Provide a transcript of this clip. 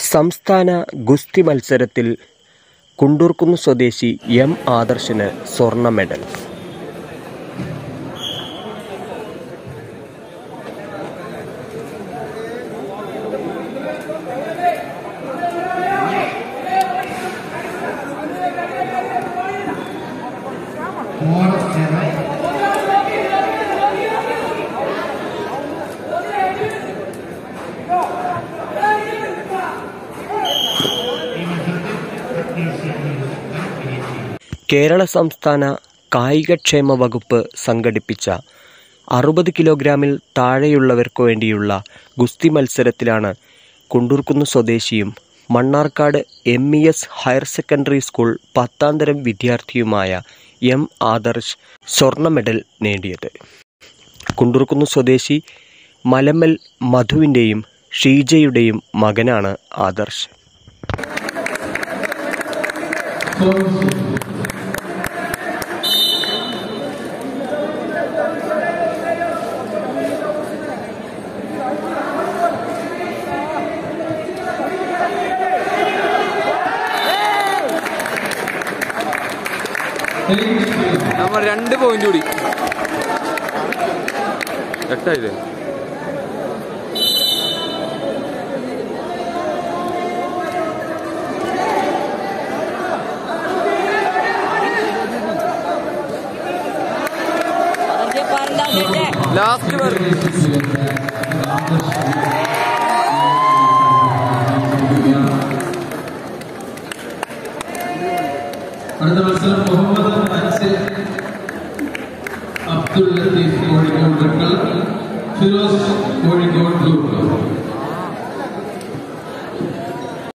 സംസ്ഥാന ഗുസ്തി മത്സരത്തിൽ കുണ്ടൂർക്കുന്ന് സ്വദേശി എം ആദർശിന് സ്വർണ്ണ മെഡൽ കേരള സംസ്ഥാന കായികക്ഷേമ വകുപ്പ് സംഘടിപ്പിച്ച അറുപത് കിലോഗ്രാമിൽ താഴെയുള്ളവർക്കു വേണ്ടിയുള്ള ഗുസ്തി മത്സരത്തിലാണ് കുണ്ടൂർക്കുന്ന് സ്വദേശിയും Mannarkkad M E S higher secondary school പത്താം തരം വിദ്യാർത്ഥിയുമായ എം ആദർശ് സ്വർണ്ണ മെഡൽ നേടിയത് കുണ്ടൂർക്കുന്ന് സ്വദേശി മലമ്മൽ മധുവിൻ്റെയും ഷീജയുടെയും മകനാണ് ആദർശ് നമ്മൾ രണ്ട് പോയിന്റ് കൂടി എട്ടായില്ലേ ലാസ്റ്റ് അടുത്ത മത്സരം മുഹമ്മദ് അൻസിൽ അബ്ദുൽ ലത്തീഫ് കോഴിക്കോട് ഗട്ടൽ ഫിറോസ് കോഴിക്കോട് ഗ്രൂപ്പ്